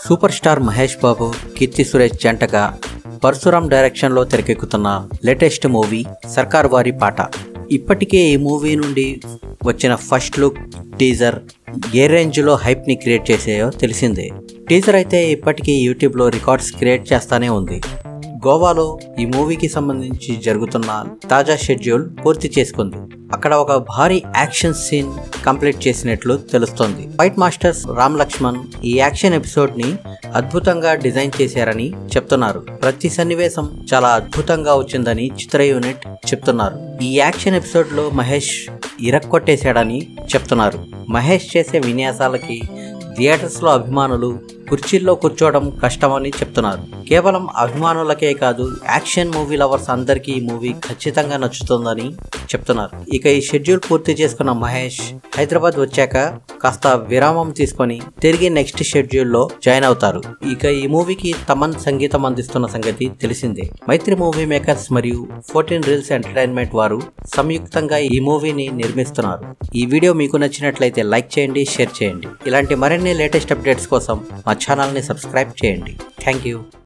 super star Mahesh Babu Keerthy Suresh జంటగా పరశురాం డైరెక్షన్లో తెరకెక్కుతున్న లేటెస్ట్ మూవీ సర్కార్ వారి పాట ఇప్పటికే ఈ మూవీ నుండి వచ్చిన ఫస్ట్ లుక్ టీజర్ ఏ రేంజ్లో హైప్ని క్రియేట్ చేసాయో తెలిసిందే టీజర్ అయితే ఇప్పటికీ యూట్యూబ్లో రికార్డ్స్ క్రియేట్ చేస్తానే ఉంది గోవాలో ఈ మూవీకి సంబంధించి జరుగుతున్న తాజా షెడ్యూల్ పూర్తి చేసుకుంది అక్కడ ఒక భారీ యాక్షన్ సీన్ కంప్లీట్ చేసినట్లు తెలుస్తోంది ఫైట్ మాస్టర్స్ రామ్ లక్ష్మణ్ ఈ యాక్షన్ ఎపిసోడ్ ని అద్భుతంగా డిజైన్ చేశారని చెప్తున్నారు ప్రతి సన్నివేశం చాలా అద్భుతంగా వచ్చిందని చిత్ర యూనిట్ చెప్తున్నారు ఈ యాక్షన్ ఎపిసోడ్ లో మహేష్ ఇరక్కొట్టేశాడని చెప్తున్నారు మహేష్ చేసే విన్యాసాలకి థియేటర్స్ లో అభిమానులు కుర్చీల్లో కూర్చోవడం కష్టమని చెప్తున్నారు కేవలం అభిమానులకే కాదు యాక్షన్ మూవీ లవర్స్ అందరికీ ఈ మూవీ ఖచ్చితంగా నచ్చుతుందని చెప్తున్నారు ఇక ఈ షెడ్యూల్ పూర్తి చేసుకున్న మహేష్ హైదరాబాద్ వచ్చాక కాస్త విరామం తీసుకొని తిరిగి నెక్స్ట్ షెడ్యూల్లో జాయిన్ అవుతారు ఇక ఈ మూవీకి తమన్ సంగీతం అందిస్తున్న సంగతి తెలిసిందే మైత్రి మూవీ మేకర్స్ మరియు ఫోర్టీన్ రీల్స్ ఎంటర్టైన్మెంట్ వారు సంయుక్తంగా ఈ మూవీని నిర్మిస్తున్నారు ఈ వీడియో మీకు నచ్చినట్లయితే లైక్ చేయండి షేర్ చేయండి ఇలాంటి మరిన్ని లేటెస్ట్ అప్డేట్స్ కోసం మా ఛానల్ని సబ్స్క్రైబ్ చేయండి థ్యాంక్ యూ